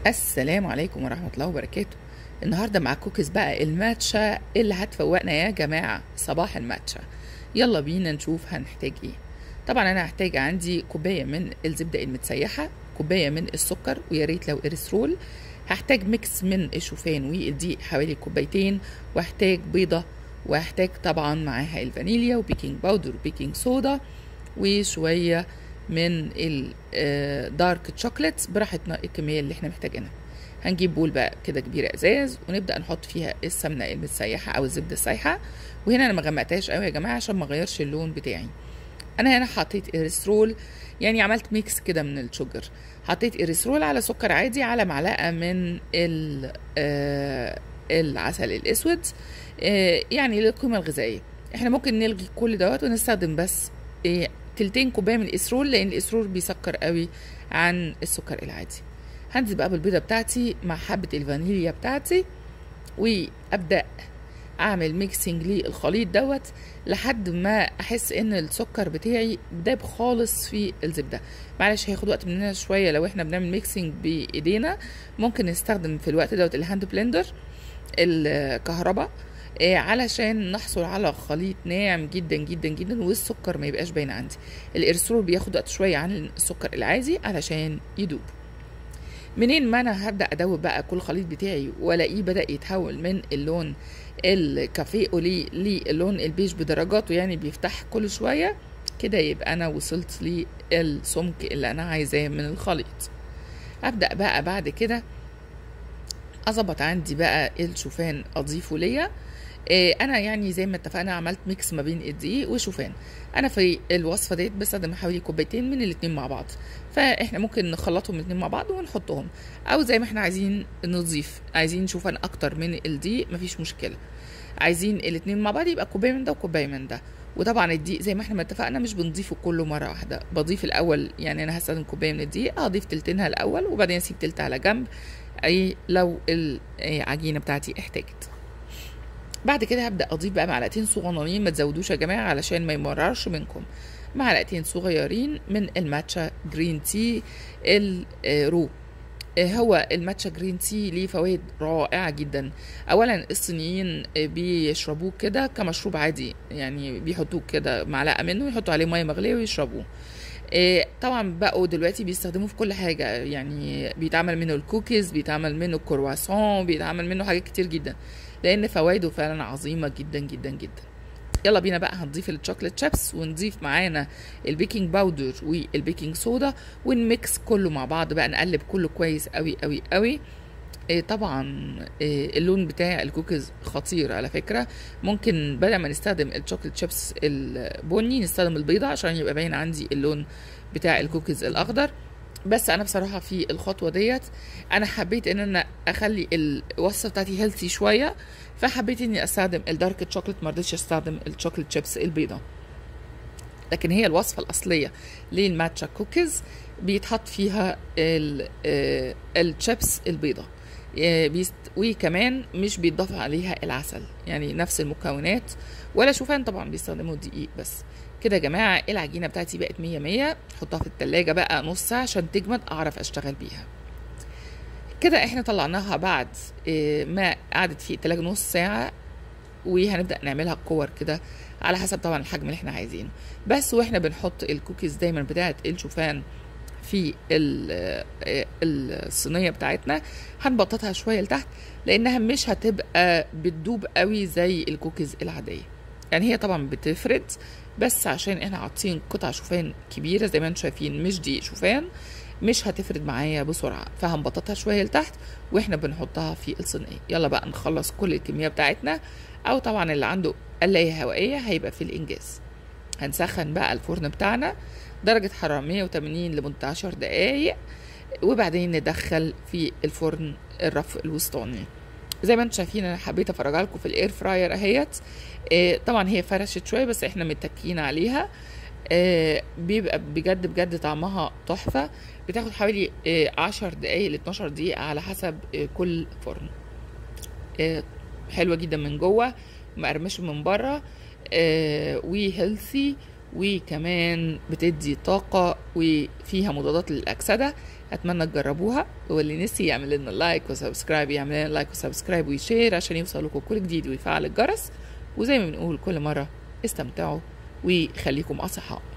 السلام عليكم ورحمة الله وبركاته النهاردة مع كوكيز بقى الماتشا اللي هتفوقنا يا جماعة صباح الماتشا يلا بينا نشوف هنحتاج ايه طبعا انا هحتاج عندي كوباية من الزبدة المتسيحة كوباية من السكر ويا ريت لو اريثرول هحتاج ميكس من الشوفان والدقيق حوالي كوبايتين واحتاج بيضة واحتاج طبعا معاها الفانيليا وبيكنج باودر وبيكنج صودا وشوية من الدارك تشوكلت براحتنا الكميه اللي احنا محتاجينها هنجيب بول بقى كده كبيره ازاز ونبدا نحط فيها السمنه المتسيحه او الزبده السايحه وهنا انا ما غمقتهاش قوي يا جماعه عشان ما اغيرش اللون بتاعي انا هنا حطيت اريثرول يعني عملت ميكس كده من الشوجر حطيت اريثرول على سكر عادي على معلقه من ال آه العسل الاسود آه يعني للقيمه الغذائيه احنا ممكن نلغي كل دوت ونستخدم بس إيه تلتين كوبايه من الاسرول لان الاسرول بيسكر قوي عن السكر العادي هنزل بقى بالبيضه بتاعتي مع حبه الفانيليا بتاعتي وابدا اعمل ميكسنج للخليط دوت لحد ما احس ان السكر بتاعي داب خالص في الزبده معلش هياخد وقت مننا شويه لو احنا بنعمل ميكسنج بايدينا ممكن نستخدم في الوقت دوت الهاند بلندر الكهرباء علشان نحصل على خليط ناعم جدا جدا جدا والسكر ما يبقاش باين عندي الارثرول بياخد وقت شويه عن السكر العادي علشان يدوب منين ما انا هبدا ادوب بقى كل خليط بتاعي والاقيه بدا يتحول من اللون الكافيه اولي للون البيج بدرجاته يعني بيفتح كل شويه كده يبقى انا وصلت للسمك اللي انا عايزاه من الخليط ابدا بقى بعد كده اظبط عندي بقى الشوفان اضيفه ليا انا يعني زي ما اتفقنا عملت ميكس ما بين الدقيق وشوفان انا في الوصفه ديت بستخدم حوالي كوبايتين من الاتنين مع بعض فاحنا ممكن نخلطهم الاتنين مع بعض ونحطهم او زي ما احنا عايزين نضيف عايزين شوفان اكتر من الدقيق مفيش مشكله عايزين الاتنين مع بعض يبقى كوبايه من ده وكوبايه من ده وطبعا الدقيق زي ما احنا ما اتفقنا مش بنضيفه كله مره واحده بضيف الاول يعني انا هستخدم كوبايه من الدقيق هضيف تلتينها الاول وبعدين اسيب تلت على جنب اي لو العجينه بتاعتي احتاجت بعد كده هبدا اضيف بقى معلقتين صغننين ما تزودوش يا جماعه علشان ما يمررش منكم معلقتين صغيرين من الماتشا جرين تي الرو هو الماتشا جرين تي ليه فوائد رائعه جدا اولا الصينيين بيشربوه كده كمشروب عادي يعني بيحطوه كده معلقه منه ويحطوا عليه ميه مغليه ويشربوه طبعا بقوا دلوقتي بيستخدموه في كل حاجة يعني بيتعمل منه الكوكيز بيتعمل منه الكرواسون بيتعمل منه حاجات كتير جدا لان فوائده فعلا عظيمة جدا جدا جدا يلا بينا بقى هنضيف الشوكليت شيبس ونضيف معانا البيكنج باودر والبيكنج صودا ونميكس كله مع بعض بقى نقلب كله كويس قوي قوي قوي إيه طبعا إيه اللون بتاع الكوكيز خطير على فكره ممكن بدل ما نستخدم الشوكليت شيبس البني نستخدم البيضه عشان يبقى باين عندي اللون بتاع الكوكيز الاخضر بس انا بصراحه في الخطوه ديت انا حبيت ان انا اخلي الوصفه بتاعتي هيلثي شويه فحبيت اني استخدم الدارك شوكليت ما رضيتش استخدم الشوكليت شيبس البيضه لكن هي الوصفه الاصليه للماتشا كوكيز بيتحط فيها الشيبس البيضه وكمان مش بيتضاف عليها العسل يعني نفس المكونات ولا شوفان طبعا بيستخدموا دقيق بس كده يا جماعة العجينة بتاعتي بقت مية مية حطها في التلاجة بقى نص ساعة عشان تجمد أعرف أشتغل بيها كده احنا طلعناها بعد ما قعدت في التلاجة نص ساعة وهنبدأ نعملها كور كده على حسب طبعا الحجم اللي احنا عايزينه بس واحنا بنحط الكوكيز دايما بتاعت الشوفان في الصينيه بتاعتنا هنبططها شويه لتحت لانها مش هتبقى بتدوب قوي زي الكوكيز العاديه يعني هي طبعا بتفرد بس عشان احنا حاطين قطع شوفان كبيره زي ما انتم شايفين مش دي شوفان مش هتفرد معايا بسرعه فهنبططها شويه لتحت واحنا بنحطها في الصينيه يلا بقى نخلص كل الكميه بتاعتنا او طبعا اللي عنده قلايه هوائيه هيبقى في الانجاز هنسخن بقى الفرن بتاعنا درجة حرارة 180 لمدة 10 دقايق وبعدين ندخل في الفرن الرف الوسطاني زي ما انتم شايفين انا حبيت افرجها لكم في الاير فراير اهيت اه طبعا هي فرشت شويه بس احنا متكين عليها اه بيبقى بجد بجد طعمها تحفه بتاخد حوالي اه 10 دقايق ل 12 دقيقه على حسب اه كل فرن اه حلوه جدا من جوه مقرمشه من بره اه وهيلثي وكمان بتدي طاقة وفيها مضادات للأكسدة اتمنى تجربوها واللي نسي يعمل لنا لايك وسبسكرايب يعمل لنا لايك وسبسكرايب ويشير عشان يوصل لكم كل جديد ويفعل الجرس وزي ما بنقول كل مره استمتعوا وخليكم اصحاء